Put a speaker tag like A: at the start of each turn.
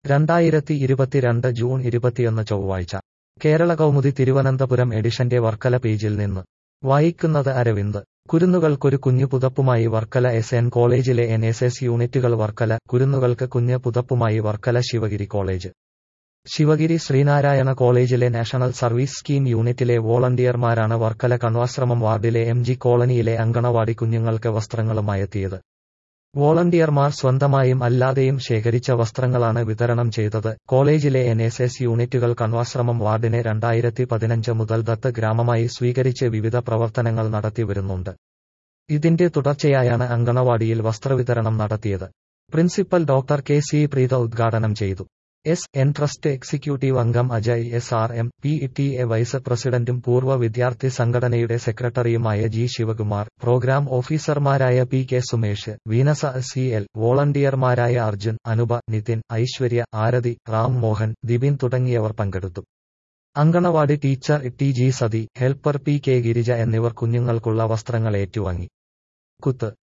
A: രണ്ടായിരത്തി ഇരുപത്തിരണ്ട് ജൂൺ ഇരുപത്തിയൊന്ന് ചൊവ്വാഴ്ച കേരള കൗമുദി തിരുവനന്തപുരം എഡിഷന്റെ വർക്കല പേജിൽ നിന്ന് വായിക്കുന്നത് അരവിന്ദ് കുരുന്നുകൾക്കൊരു കുഞ്ഞു പുതപ്പുമായി വർക്കല എസ് എൻ കോളേജിലെ എൻ എസ് എസ് യൂണിറ്റുകൾ വർക്കല കുരുന്നുകൾക്ക് കുഞ്ഞ് പുതപ്പുമായി വർക്കല ശിവഗിരി കോളേജ് ശിവഗിരി ശ്രീനാരായണ കോളേജിലെ നാഷണൽ സർവീസ് സ്കീം യൂണിറ്റിലെ വോളണ്ടിയർമാരാണ് വർക്കല കണ്വാശ്രമം വാർഡിലെ എം ജി കോളനിയിലെ അങ്കണവാടി കുഞ്ഞുങ്ങൾക്ക് വസ്ത്രങ്ങളുമായെത്തിയത് വോളണ്ടിയർമാർ സ്വന്തമായും അല്ലാതെയും ശേഖരിച്ച വസ്ത്രങ്ങളാണ് വിതരണം ചെയ്തത് കോളേജിലെ എൻ എസ് എസ് യൂണിറ്റുകൾ കണ്വാശ്രമം വാർഡിനെ രണ്ടായിരത്തി പതിനഞ്ച് മുതൽ ദത്ത് ഗ്രാമമായി സ്വീകരിച്ച് വിവിധ പ്രവർത്തനങ്ങൾ നടത്തിവരുന്നുണ്ട് ഇതിന്റെ തുടർച്ചയായാണ് അങ്കണവാടിയിൽ വസ്ത്രവിതരണം നടത്തിയത് principal doctor K C Preetha ഉദ്ഘാടനം ചെയ്തു എസ് എൻ ട്രസ്റ്റ് എക്സിക്യൂട്ടീവ് അംഗം Ajay S R M P T A vice പ്രസിഡന്റും പൂർവ്വ വിദ്യാർത്ഥി സംഘടനയുടെ സെക്രട്ടറിയുമായ ജി ശിവകുമാർ പ്രോഗ്രാം ഓഫീസർമാരായ പി കെ സുമേഷ് വീനസ സി എൽ വോളണ്ടിയർമാരായ അർജുൻ അനുപ നിതിൻ ഐശ്വര്യ ആരതി റാം മോഹൻ ദിബിൻ തുടങ്ങിയവർ പങ്കെടുത്തു anganwadi teacher T G Sathi helper P K Girija എന്നിവർ കുഞ്ഞുങ്ങൾക്കുള്ള വസ്ത്രങ്ങൾ ഏറ്റുവാങ്ങി കുത്ത്